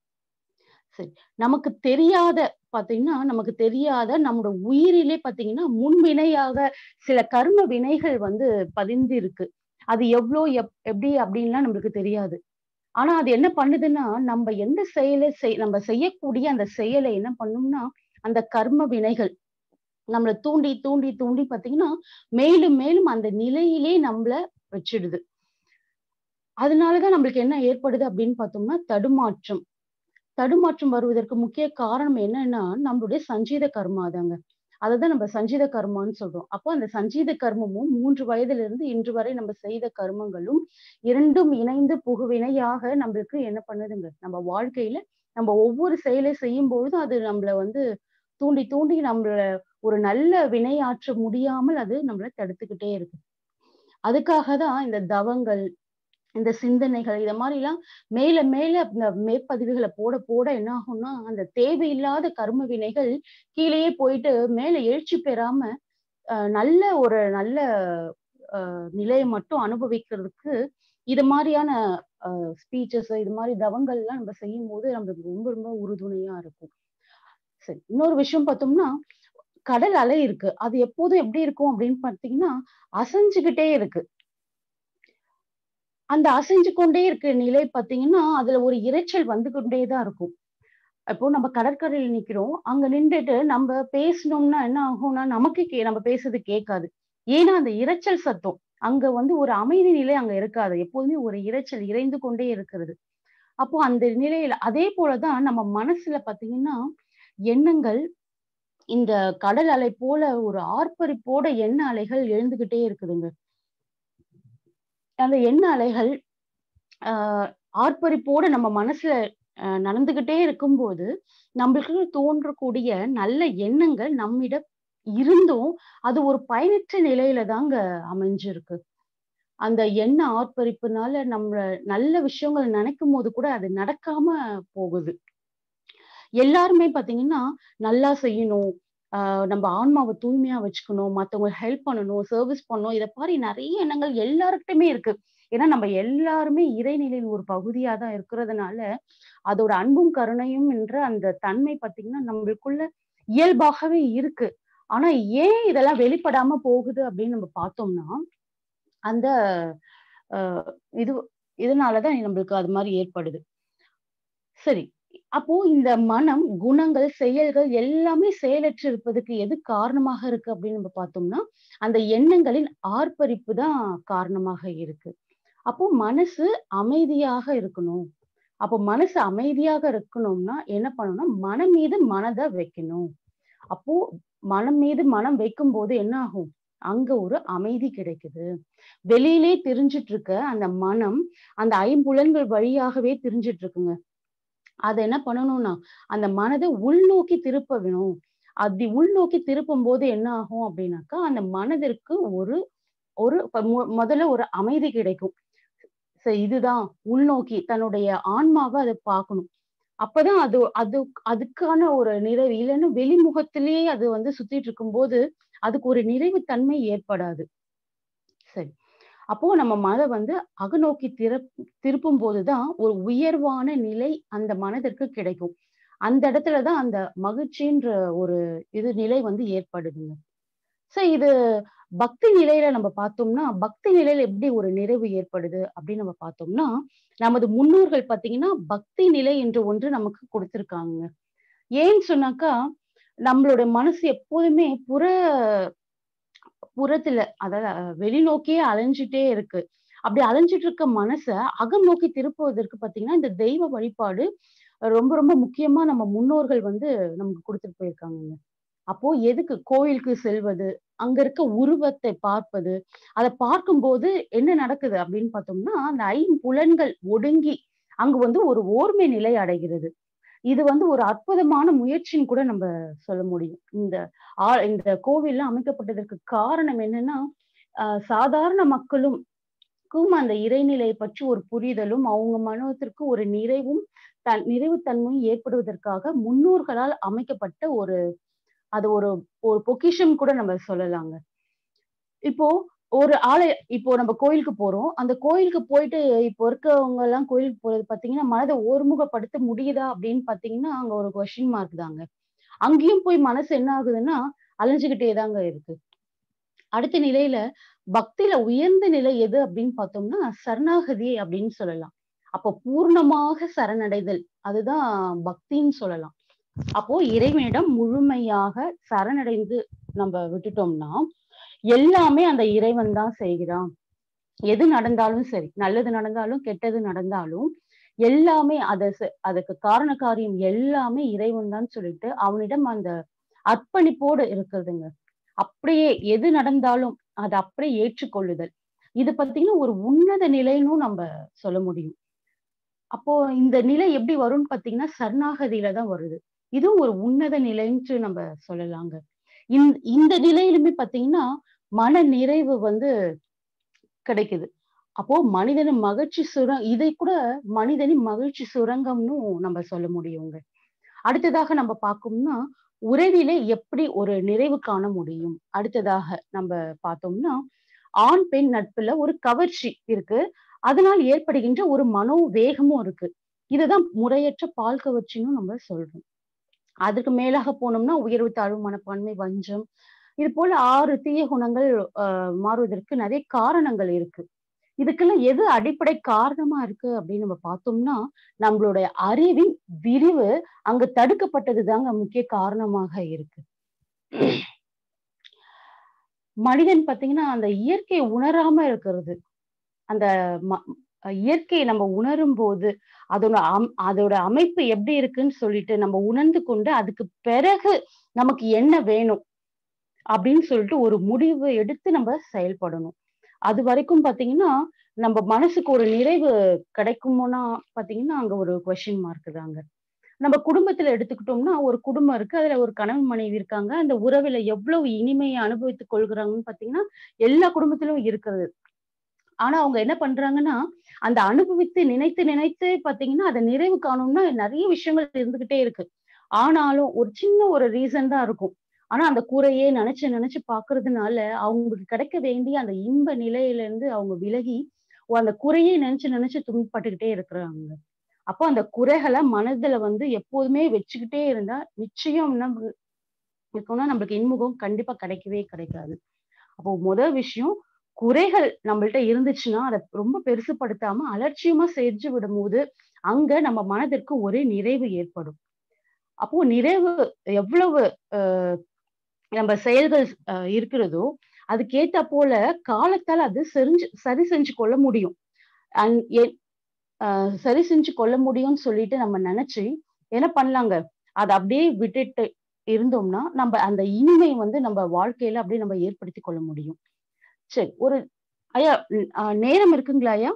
சரி நமக்கு தெரியாத பாத்தீங்கன்னா நமக்கு தெரியாத நம்மளோட உயிரிலே பாத்தீங்கன்னா முன்வினையாக சில கர்ம வினைகள் வந்து பதிந்து இருக்கு அது எவ்வளோ எப் எப்படி அப்படின்லாம் நம்மளுக்கு தெரியாது ஆனா அது என்ன பண்ணுதுன்னா நம்ம எந்த செயலை செய் நம்ம செய்யக்கூடிய அந்த செயலை என்ன பண்ணும்னா அந்த கர்ம வினைகள் நம்மளை தூண்டி தூண்டி தூண்டி பாத்தீங்கன்னா மேலும் மேலும் அந்த நிலையிலே நம்மள வச்சிடுது அதனாலதான் நம்மளுக்கு என்ன ஏற்படுது அப்படின்னு பார்த்தோம்னா தடுமாற்றம் தடுமாற்றம் வருவதற்கு முக்கிய காரணம் என்னன்னா நம்மளுடைய சஞ்சீத கர்மா தாங்க அததான் நம்ம சஞ்சீத கர்மான்னு சொல்றோம் அப்போ அந்த சஞ்சீத கர்மமும் மூன்று வயதுல இருந்து இன்று வரை நம்ம செய்த கர்மங்களும் இரண்டும் இணைந்து புகுவினையாக நம்மளுக்கு என்ன பண்ணுதுங்க நம்ம வாழ்க்கையில நம்ம ஒவ்வொரு செயலை செய்யும் பொழுதும் அது நம்மள வந்து தூண்டி தூண்டி நம்மள ஒரு நல்ல வினையாற்ற முடியாமல் அது நம்மள தடுத்துக்கிட்டே இருக்கு அதுக்காக தான் இந்த தவங்கள் இந்த சிந்தனைகள் இத மாதிரி எல்லாம் மேல மேல இந்த மேற்பதிவுகளை போட போட என்ன ஆகும்னா அந்த தேவையில்லாத கர்ம வினைகள் கீழேயே போயிட்டு மேல எழுச்சி பெறாம அஹ் நல்ல ஒரு நல்ல அஹ் நிலையை மட்டும் அனுபவிக்கிறதுக்கு இது மாதிரியான ஸ்பீச்சஸ் இது மாதிரி தவங்கள் எல்லாம் நம்ம செய்யும் போது நம்மளுக்கு ரொம்ப ரொம்ப உறுதுணையா இருக்கும் சரி இன்னொரு விஷயம் பார்த்தோம்னா கடல் அலை இருக்கு அது எப்போதும் எப்படி இருக்கும் அப்படின்னு பார்த்தீங்கன்னா அசைஞ்சுக்கிட்டே இருக்கு அந்த அசைஞ்சு கொண்டே இருக்க நிலை பார்த்தீங்கன்னா அதுல ஒரு இரைச்சல் வந்து கொண்டே தான் இருக்கும் இப்போ நம்ம கடற்கரையில் நிக்கிறோம் அங்க நின்றுட்டு நம்ம பேசணும்னா என்ன ஆகும்னா நமக்கு கே நம்ம பேசுறது கேட்காது ஏன்னா அந்த இரைச்சல் சத்தம் அங்க வந்து ஒரு அமைதி நிலை அங்க இருக்காது எப்போதுமே ஒரு இரைச்சல் இறைந்து கொண்டே இருக்கிறது அப்போ அந்த நிலையில அதே போலதான் நம்ம மனசுல பாத்தீங்கன்னா எண்ணங்கள் இந்த கடல் அலை போல ஒரு ஆர்ப்பரிப்போட எண்ண அலைகள் எழுந்துகிட்டே இருக்குதுங்க அந்த எண்ண அலைகள் ஆஹ் ஆர்ப்பரிப்போட நம்ம மனசுல ஆஹ் நடந்துகிட்டே இருக்கும்போது நம்மளுக்கு தோன்றக்கூடிய நல்ல எண்ணங்கள் நம்மிடம் இருந்தும் அது ஒரு பயனற்ற நிலையில தாங்க அமைஞ்சிருக்கு அந்த எண்ண ஆர்ப்பரிப்புனால நம்ம நல்ல விஷயங்கள் நினைக்கும் போது கூட அது நடக்காம போகுது எல்லாருமே பாத்தீங்கன்னா நல்லா செய்யணும் ஆஹ் நம்ம ஆன்மாவை தூய்மையா வச்சுக்கணும் மத்தவங்க ஹெல்ப் பண்ணணும் சர்வீஸ் பண்ணணும் இத மாதிரி நிறைய எண்ணங்கள் எல்லாருக்கிட்டுமே இருக்கு ஏன்னா நம்ம எல்லாருமே இறைநிலையின் ஒரு பகுதியா தான் இருக்கிறதுனால அதோட அன்பும் கருணையும் என்ற அந்த தன்மை பாத்தீங்கன்னா நம்மளுக்குள்ள இயல்பாகவே இருக்கு ஆனா ஏன் இதெல்லாம் வெளிப்படாம போகுது அப்படின்னு நம்ம பார்த்தோம்னா அந்த ஆஹ் இது இதனாலதான் நம்மளுக்கு அது மாதிரி ஏற்படுது சரி அப்போ இந்த மனம் குணங்கள் செயல்கள் எல்லாமே செயலற்று இருப்பதுக்கு எது காரணமாக இருக்கு அப்படின்னு நம்ம பார்த்தோம்னா அந்த எண்ணங்களின் ஆர்ப்பரிப்பு தான் காரணமாக இருக்கு அப்போ மனசு அமைதியாக இருக்கணும் அப்போ மனசு அமைதியாக இருக்கணும்னா என்ன பண்ணணும்னா மனம் மீது மனதை வைக்கணும் அப்போ மனம் மீது மனம் வைக்கும் போது என்ன ஆகும் அங்க ஒரு அமைதி கிடைக்குது வெளியிலே தெரிஞ்சிட்டு இருக்க அந்த மனம் அந்த ஐம்புலன்கள் வழியாகவே தெரிஞ்சிட்டு இருக்குங்க அதை என்ன பண்ணணும்னா அந்த மனதை உள்நோக்கி திருப்ப வேணும் அப்படி உள்நோக்கி திருப்பும் போது என்ன ஆகும் அப்படின்னாக்கா அந்த மனதிற்கு ஒரு ஒரு முதல்ல ஒரு அமைதி கிடைக்கும் சரி இதுதான் உள்நோக்கி தன்னுடைய ஆன்மாவை அதை பார்க்கணும் அப்பதான் அது அது அதுக்கான ஒரு நிறைவு இல்லைன்னா வெளிமுகத்திலேயே அது வந்து சுத்திட்டு இருக்கும்போது அதுக்கு ஒரு நிறைவு தன்மை ஏற்படாது சரி அப்போ நம்ம மதை வந்து அகநோக்கி திற திருப்பும் போதுதான் ஒரு உயர்வான நிலை அந்த மனதிற்கு கிடைக்கும் அந்த இடத்துலதான் அந்த மகிழ்ச்சின்ற ஒரு இது நிலை வந்து ஏற்படுதுங்க சோ இது பக்தி நிலையில நம்ம பார்த்தோம்னா பக்தி நிலையில எப்படி ஒரு நிறைவு ஏற்படுது அப்படின்னு நம்ம பார்த்தோம்னா நமது முன்னோர்கள் பாத்தீங்கன்னா பக்தி நிலை என்று ஒன்று நமக்கு கொடுத்திருக்காங்க ஏன்னு சொன்னாக்கா நம்மளோட மனசு எப்போதுமே புற புறத்துல அதாவது வெளிநோக்கியே அலைஞ்சிட்டே இருக்கு அப்படி அலைஞ்சிட்டு இருக்க மனச அகம் நோக்கி திருப்புவதற்கு பாத்தீங்கன்னா இந்த தெய்வ வழிபாடு ரொம்ப ரொம்ப முக்கியமா நம்ம முன்னோர்கள் வந்து நமக்கு கொடுத்துட்டு போயிருக்காங்க அப்போ எதுக்கு கோயிலுக்கு செல்வது அங்க இருக்க உருவத்தை பார்ப்பது அதை பார்க்கும்போது என்ன நடக்குது அப்படின்னு பார்த்தோம்னா அந்த ஐம்புலன்கள் ஒடுங்கி அங்கு வந்து ஒரு ஓர்மை நிலை அடைகிறது இது வந்து ஒரு அற்புதமான முயற்சின்னு கூட நம்ம சொல்ல முடியும் இந்த ஆ இந்த கோவில்ல அமைக்கப்பட்டதற்கு காரணம் என்னன்னா ஆஹ் சாதாரண மக்களும் அந்த இறைநிலையை பற்றி ஒரு புரிதலும் அவங்க மனத்திற்கு ஒரு நிறைவும் தன் நிறைவு தன்மையும் ஏற்படுவதற்காக முன்னோர்களால் அமைக்கப்பட்ட ஒரு அது ஒரு ஒரு பொக்கிஷம் கூட நம்ம சொல்லலாங்க இப்போ ஒரு ஆலய இப்போ நம்ம கோயிலுக்கு போறோம் அந்த கோயிலுக்கு போயிட்டு இப்போ இருக்கவங்க எல்லாம் கோயிலுக்கு போறது பாத்தீங்கன்னா மனதை ஒருமுகப்படுத்த முடியுதா அப்படின்னு பாத்தீங்கன்னா அங்க ஒரு கொஸ்டின் மார்க் தாங்க அங்கேயும் போய் மனசு என்ன ஆகுதுன்னா அலைஞ்சுகிட்டே தாங்க இருக்கு அடுத்த நிலையில பக்தியில உயர்ந்த நிலை எது அப்படின்னு பார்த்தோம்னா சரணாகதி அப்படின்னு சொல்லலாம் அப்போ பூர்ணமாக சரணடைதல் அதுதான் பக்தின்னு சொல்லலாம் அப்போ இறைவனிடம் முழுமையாக சரணடைந்து நம்ம விட்டுட்டோம்னா எல்லாமே அந்த இறைவன் தான் செய்கிறான் எது நடந்தாலும் சரி நல்லது நடந்தாலும் கெட்டது நடந்தாலும் எல்லாமே அதை அதுக்கு காரண காரியம் எல்லாமே இறைவன் தான் சொல்லிட்டு அவனிடம் அந்த அர்ப்பணிப்போடு இருக்கிறதுங்க அப்படியே எது நடந்தாலும் அதை அப்படியே ஏற்றுக்கொள்ளுதல் இது பார்த்தீங்கன்னா ஒரு உன்னத நிலைன்னு நம்ம சொல்ல முடியும் அப்போ இந்த நிலை எப்படி வரும்னு பாத்தீங்கன்னா சரணாகதியில தான் வருது இதுவும் ஒரு உன்னத நிலைன்னு நம்ம சொல்லலாங்க இந்த நிலையிலுமே பாத்தீங்கன்னா மன நிறைவு வந்து கிடைக்குது அப்போ மனிதனின் மகிழ்ச்சி சுரங் இதை கூட மனிதனின் மகிழ்ச்சி சுரங்கம்னு நம்ம சொல்ல முடியுங்க அடுத்ததாக நம்ம பார்க்கோம்னா உறவிலே எப்படி ஒரு நிறைவு காண முடியும் அடுத்ததாக நம்ம பார்த்தோம்னா ஆண் பெண் நட்புல ஒரு கவர்ச்சி இருக்கு அதனால் ஏற்படுகின்ற ஒரு மனோ வேகமும் இருக்கு இதுதான் முறையற்ற பால் கவர்ச்சின்னு நம்ம சொல்றோம் அதுக்கு மேலாக போனோம்னா உயர்வு தாழ்வு மனப்பான்மை வஞ்சம் இது போல ஆறு தீய குணங்கள் ஆஹ் மாறுவதற்கு நிறைய காரணங்கள் இருக்கு இதுக்கெல்லாம் எது அடிப்படை காரணமா இருக்கு அப்படின்னு நம்ம பார்த்தோம்னா நம்மளுடைய அறிவின் விரிவு அங்க தடுக்கப்பட்டது தாங்க முக்கிய காரணமாக இருக்கு மனிதன் பாத்தீங்கன்னா அந்த இயற்கையை உணராம இருக்கிறது அந்த இயற்கையை நம்ம உணரும் போது அதோட அம் அதோட அமைப்பு எப்படி இருக்குன்னு சொல்லிட்டு நம்ம உணர்ந்து கொண்டு அதுக்கு பிறகு நமக்கு என்ன வேணும் அப்படின்னு சொல்லிட்டு ஒரு முடிவு எடுத்து நம்ம செயல்படணும் அது வரைக்கும் பாத்தீங்கன்னா நம்ம மனசுக்கு ஒரு நிறைவு கிடைக்குமோனா பாத்தீங்கன்னா அங்க ஒரு கொஸ்டின் மார்க் தாங்க நம்ம குடும்பத்துல எடுத்துக்கிட்டோம்னா ஒரு குடும்பம் இருக்கு அதுல ஒரு கணவன் மனைவி இருக்காங்க அந்த உறவுல எவ்வளவு இனிமையை அனுபவித்துக் கொள்கிறாங்கன்னு பாத்தீங்கன்னா எல்லா குடும்பத்திலும் இருக்கிறது ஆனா அவங்க என்ன பண்றாங்கன்னா அந்த அனுபவித்து நினைத்து நினைத்து பாத்தீங்கன்னா அதை நிறைவு காணும்னா நிறைய விஷயங்கள் இருந்துகிட்டே இருக்கு ஆனாலும் ஒரு சின்ன ஒரு ரீசன் தான் இருக்கும் ஆனா அந்த கூரையே நினைச்சு நினைச்சு பாக்குறதுனால அவங்களுக்கு கிடைக்க வேண்டிய அந்த இன்ப நிலையில இருந்து அவங்க விலகி அந்த குறையே நினைச்சு நினைச்சு துன்பப்பட்டுக்கிட்டே இருக்கிறாங்க அப்போ அந்த குறைகளை மனதுல வந்து எப்போதுமே வச்சுக்கிட்டே இருந்தா நிச்சயம் நம்ம இருக்கோம்னா நம்மளுக்கு இன்முகம் கண்டிப்பா கிடைக்கவே கிடைக்காது அப்போ முதல் விஷயம் குறைகள் நம்மள்ட்ட இருந்துச்சுன்னா அதை ரொம்ப பெருசுப்படுத்தாம அலட்சியமா செஞ்சு விடும்போது அங்க நம்ம மனதிற்கு ஒரே நிறைவு ஏற்படும் அப்போ நிறைவு எவ்வளவு அஹ் நம்ம செயல்கள் இருக்கிறதோ அதுக்கேத்த போல காலத்தால் அது செஞ்சு சரி செஞ்சு கொள்ள முடியும் அண்ட் சரி செஞ்சு கொள்ள முடியும்னு சொல்லிட்டு நம்ம நினைச்சு என்ன பண்ணலாங்க அதை அப்படியே விட்டுட்டு இருந்தோம்னா நம்ம அந்த இனிமை வந்து நம்ம வாழ்க்கையில அப்படியே நம்ம ஏற்படுத்தி கொள்ள முடியும் சரி ஒரு ஐயா அஹ் நேரம் இருக்குங்களா ஐயா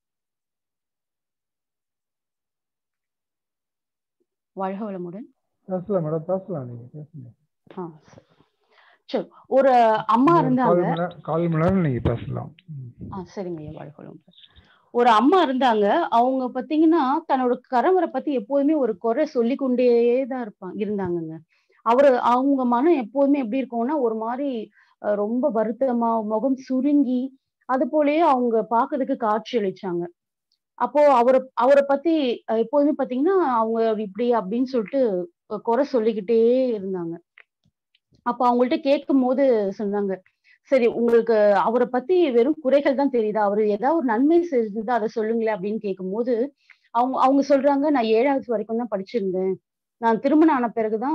வாழ்க வளமுடன் பேசலாம் மேடம் பேசலாம் நீங்க பேசுங்க ஆ, சரி. சரி ஒரு அம்மா ஒரு இருந்தாங்க கால் மணி நேரம் கால் மணி நேரம் நீங்க பேசலாம் ம். ஆ சரிங்க ஐயா வாழ்க வளமுடன் ஒரு அம்மா இருந்தாங்க அவங்க பாத்தீங்கன்னா தன்னோட கணவரை பத்தி எப்போதுமே ஒரு குறை சொல்லி கொண்டே தான் இருப்பாங்க இருந்தாங்கங்க அவரு அவங்க மனம் எப்போதுமே எப்படி இருக்கும்னா ஒரு மாதிரி அஹ், ரொம்ப வருத்தமா முகம் சுருங்கி அது போலயே அவங்க பாக்குறதுக்கு காட்சி அளிச்சாங்க அப்போ அவரை அவரை பத்தி அஹ், எப்போதுமே பாத்தீங்கன்னா அவங்க இப்படி அப்படின்னு சொல்லிட்டு அஹ், குறை சொல்லிக்கிட்டே இருந்தாங்க அப்ப அவங்கள்ட்ட கேட்கும் போது சொன்னாங்க சரி உங்களுக்கு அவரை பத்தி வெறும் குறைகள் தான் தெரியுதா அவரு ஏதாவது ஒரு நன்மை செஞ்சிருந்தா அதை சொல்லுங்களேன் அப்படின்னு கேட்கும்போது அவங்க அவங்க சொல்றாங்க நான் ஏழாவது வரைக்கும் தான் படிச்சிருந்தேன் நான் திருமணம் ஆன பிறகுதான்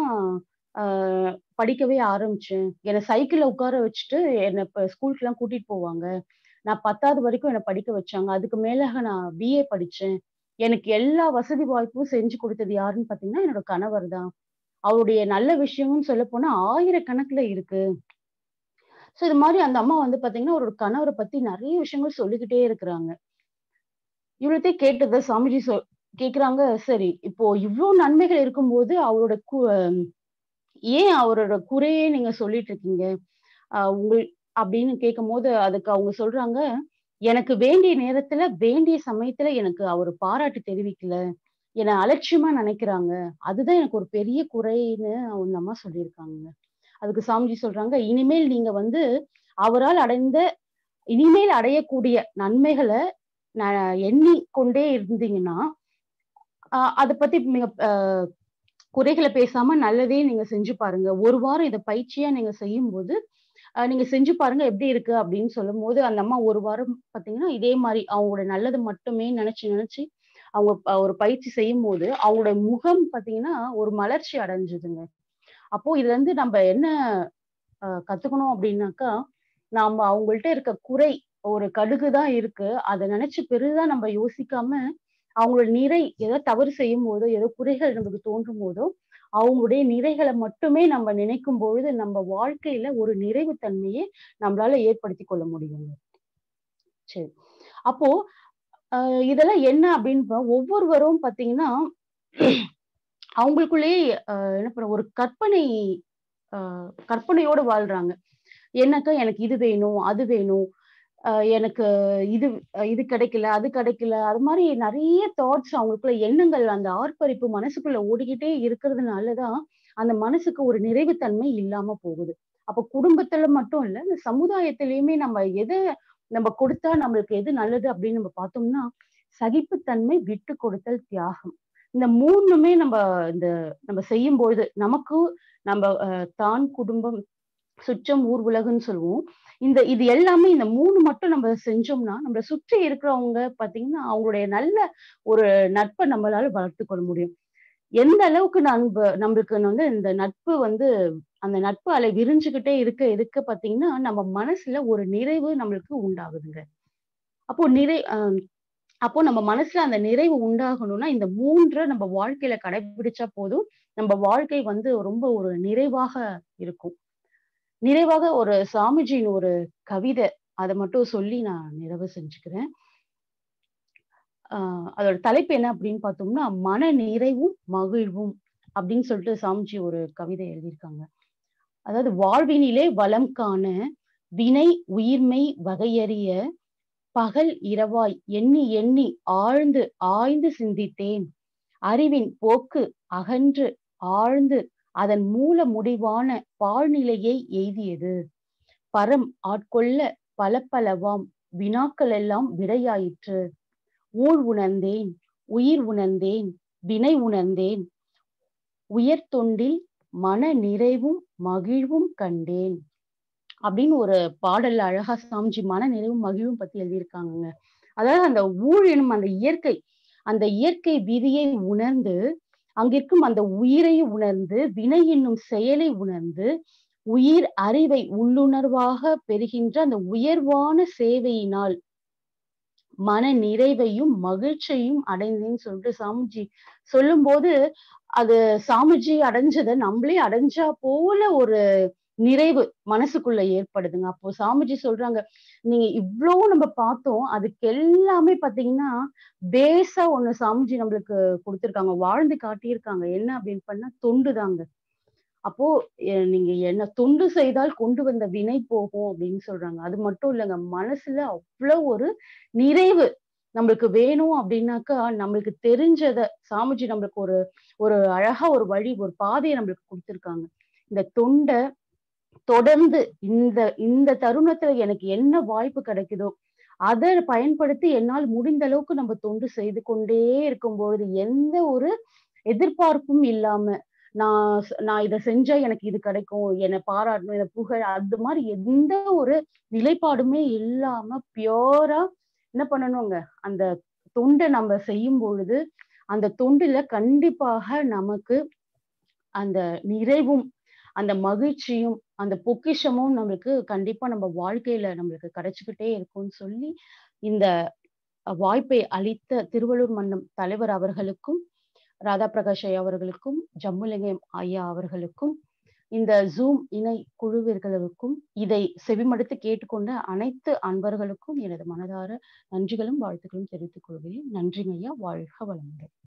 ஆஹ் படிக்கவே ஆரம்பிச்சேன் என்னை சைக்கிள்ல உட்கார வச்சுட்டு என்னை இப்ப ஸ்கூலுக்கு எல்லாம் கூட்டிட்டு போவாங்க நான் பத்தாவது வரைக்கும் என்னை படிக்க வச்சாங்க அதுக்கு மேல நான் பிஏ படிச்சேன் எனக்கு எல்லா வசதி வாய்ப்பும் செஞ்சு கொடுத்தது யாருன்னு பாத்தீங்கன்னா என்னோட கணவர் தான் அவருடைய நல்ல விஷயம்னு சொல்ல போனா ஆயிரக்கணக்குல இருக்கு சோ இது மாதிரி அந்த அம்மா வந்து பாத்தீங்கன்னா அவரோட கணவரை பத்தி நிறைய விஷயங்கள் சொல்லிக்கிட்டே இருக்கிறாங்க இவ்வளத்தையும் கேட்டதை சாமிஜி சொல் கேக்குறாங்க சரி இப்போ இவ்வளவு நன்மைகள் இருக்கும்போது அவரோட கு அஹ் ஏன் அவரோட குறையே நீங்க சொல்லிட்டு இருக்கீங்க ஆஹ் உங்கள் அப்படின்னு கேட்கும் போது அதுக்கு அவங்க சொல்றாங்க எனக்கு வேண்டிய நேரத்துல வேண்டிய சமயத்துல எனக்கு அவர் பாராட்டு தெரிவிக்கல என்னை அலட்சியமா நினைக்கிறாங்க அதுதான் எனக்கு ஒரு பெரிய குறைன்னு அந்த அம்மா சொல்லியிருக்காங்க அதுக்கு சாமிஜி சொல்றாங்க இனிமேல் நீங்க வந்து அவரால் அடைந்த இனிமேல் அடையக்கூடிய நன்மைகளை நான் எண்ணிக்கொண்டே இருந்தீங்கன்னா ஆஹ் அதை பத்தி நீங்க ஆஹ் குறைகளை பேசாம நல்லதே நீங்க செஞ்சு பாருங்க ஒரு வாரம் இதை பயிற்சியா நீங்க செய்யும் போது ஆஹ் நீங்க செஞ்சு பாருங்க எப்படி இருக்கு அப்படின்னு சொல்லும் போது அந்த அம்மா ஒரு வாரம் பாத்தீங்கன்னா இதே மாதிரி அவங்களோட நல்லது மட்டுமே நினைச்சு நினைச்சு அவங்க ப- ஒரு பயிற்சி செய்யும் போது அவங்களோட முகம் பாத்தீங்கன்னா ஒரு மலர்ச்சி அடைஞ்சதுங்க அப்போ இதுல இருந்து நம்ம என்ன ஆஹ் கத்துக்கணும் அப்படின்னாக்கா நாம அவங்கள்ட்ட இருக்க குறை ஒரு கடுகு தான் இருக்கு அதை நினைச்சு பெரிதா நம்ம யோசிக்காம அவங்களோட நிறை ஏதோ தவறு செய்யும் போதோ ஏதோ குறைகள் நமக்கு தோன்றும் போதோ அவங்களுடைய நிறைகளை மட்டுமே நம்ம நினைக்கும் பொழுது நம்ம வாழ்க்கையில ஒரு நிறைவு தன்மையை நம்மளால ஏற்படுத்தி கொள்ள முடியுங்க சரி அப்போ ஆஹ் இதெல்லாம் என்ன அப்படின்னு பா- ஒவ்வொருவரும் பாத்தீங்கன்னா அவங்களுக்குள்ளேயே ஆஹ் என்ன பண்ண ஒரு கற்பனை ஆஹ் கற்பனையோடு வாழ்றாங்க என்னக்கா எனக்கு இது வேணும் அது வேணும் ஆஹ் எனக்கு இது அஹ் இது கிடைக்கல அது கிடைக்கல அது மாதிரி நிறைய தாட்ஸ் அவங்களுக்குள்ள எண்ணங்கள் அந்த ஆர்ப்பரிப்பு மனசுக்குள்ள ஓடிக்கிட்டே இருக்கிறதுனாலதான் அந்த மனசுக்கு ஒரு நிறைவுத்தன்மை இல்லாம போகுது அப்ப குடும்பத்துல மட்டும் இல்ல இந்த சமுதாயத்திலயுமே நம்ம எதை நம்ம கொடுத்தா நம்மளுக்கு எது நல்லது அப்படின்னு நம்ம பார்த்தோம்னா சகிப்புத்தன்மை விட்டு கொடுத்தல் தியாகம் இந்த மூணுமே நம்ம இந்த நம்ம செய்யும் பொழுது நமக்கு நம்ம அஹ், தான் குடும்பம் சுற்றம் ஊர் உலகுன்னு சொல்லுவோம் இந்த இது எல்லாமே இந்த மூணு மட்டும் நம்ம செஞ்சோம்னா நம்மள சுற்றி இருக்கிறவங்க பாத்தீங்கன்னா அவங்களுடைய நல்ல ஒரு நட்பை நம்மளால வளர்த்து கொள்ள முடியும் எந்த அளவுக்கு நண்பு நம்மளுக்கு வந்து இந்த நட்பு வந்து அந்த நட்பு அலை விரிஞ்சுக்கிட்டே இருக்க இருக்க பாத்தீங்கன்னா நம்ம மனசுல ஒரு நிறைவு நம்மளுக்கு உண்டாகுதுங்க அப்போ நிறை ஆஹ் அப்போ நம்ம மனசுல அந்த நிறைவு உண்டாகணும்னா இந்த மூன்றை நம்ம வாழ்க்கையில கடைபிடிச்சா போதும் நம்ம வாழ்க்கை வந்து ரொம்ப ஒரு நிறைவாக இருக்கும் நிறைவாக ஒரு சாமிஜியின் ஒரு கவிதை அதை மட்டும் சொல்லி நான் நிறைவு செஞ்சுக்கிறேன் ஆஹ் அதோட தலைப்பு என்ன அப்படின்னு பார்த்தோம்னா மன நிறைவும் மகிழ்வும் அப்படின்னு சொல்லிட்டு சாமிஜி ஒரு கவிதை எழுதியிருக்காங்க அதாவது வாழ்வினிலே வளம் காண வினை உயிர்மை வகையறிய பகல் இரவாய் எண்ணி எண்ணி ஆழ்ந்து ஆய்ந்து சிந்தித்தேன் அறிவின் போக்கு அகன்று ஆழ்ந்து அதன் மூல முடிவான பாழ்நிலையை எய்தியது பரம் ஆட்கொள்ள பல பலவாம் வினாக்கள் எல்லாம் விடையாயிற்று ஊழ் உணர்ந்தேன் உயிர் உணர்ந்தேன் வினை உணர்ந்தேன் உயர் தொண்டில் மன நிறைவும் மகிழ்வும் கண்டேன் அப்படின்னு ஒரு பாடல்ல அழகா சாமிஜி மன நிறைவும் மகிழ்வும் பத்தி எழுதியிருக்காங்கங்க அதாவது அந்த ஊழ் எனும் அந்த இயற்கை அந்த இயற்கை விதியை உணர்ந்து அங்கிருக்கும் அந்த உயிரை உணர்ந்து வினை என்னும் செயலை உணர்ந்து உயிர் அறிவை உள்ளுணர்வாக பெறுகின்ற அந்த உயர்வான சேவையினால் மன நிறைவையும் மகிழ்ச்சியையும் அடைந்தேன்னு சொல்லிட்டு சாமிஜி சொல்லும்போது அது சாமிஜி அடைஞ்சதை நம்மளே அடைஞ்சா போல ஒரு நிறைவு மனசுக்குள்ள ஏற்படுதுங்க அப்போ சாமிஜி சொல்றாங்க நீங்க இவ்ளோ நம்ம பார்த்தோம் அதுக்கு எல்லாமே பாத்தீங்கன்னா பேஸா ஒண்ணு சாமிஜி நம்மளுக்கு கொடுத்திருக்காங்க வாழ்ந்து காட்டியிருக்காங்க என்ன அப்படின்னு பண்ணா தொண்டுதாங்க அப்போ எ- நீங்க என்ன தொண்டு செய்தால் கொண்டு வந்த வினை போகும் அப்படின்னு சொல்றாங்க அது மட்டும் இல்லைங்க மனசுல அவ்வளவு ஒரு நிறைவு நம்மளுக்கு வேணும் அப்படின்னாக்கா நம்மளுக்கு தெரிஞ்சத சாமிஜி நம்மளுக்கு ஒரு ஒரு அழகா ஒரு வழி ஒரு பாதையை நம்மளுக்கு கொடுத்திருக்காங்க இந்த தொண்டை தொடர்ந்து இந்த இந்த தருணத்துல எனக்கு என்ன வாய்ப்பு கிடைக்குதோ அதை பயன்படுத்தி என்னால் முடிந்த அளவுக்கு நம்ம தொண்டு செய்து கொண்டே இருக்கும் பொழுது எந்த ஒரு எதிர்பார்ப்பும் இல்லாம நான் ச- நான் இதை செஞ்சா எனக்கு இது கிடைக்கும் என்னை பாராட்டணும் இதை புகழ் அது மாதிரி எந்த ஒரு நிலைப்பாடுமே இல்லாம பியோரா என்ன பண்ணணுங்க அந்த தொண்டை நம்ம செய்யும் பொழுது அந்த தொண்டுல கண்டிப்பாக நமக்கு அந்த நிறைவும் அந்த மகிழ்ச்சியும் அந்த பொக்கிஷமும் நம்மளுக்கு கண்டிப்பா நம்ம வாழ்க்கையில நம்மளுக்கு கிடைச்சுக்கிட்டே இருக்கும்னு சொல்லி இந்த வாய்ப்பை அளித்த திருவள்ளூர் மன்றம் தலைவர் அவர்களுக்கும் ராதா பிரகாஷ் ஐயா அவர்களுக்கும் ஜம்முலிங்கம் ஐயா அவர்களுக்கும் இந்த ஜூம் இணை குழுவிர்களுக்கும் இதை செவிமடுத்து கேட்டுக்கொண்ட அனைத்து அன்பர்களுக்கும் எனது மனதார நன்றிகளும் வாழ்த்துக்களும் தெரிவித்துக் கொள்கிறேன் நன்றிங்க ஐயா வாழ்க வளமுடன்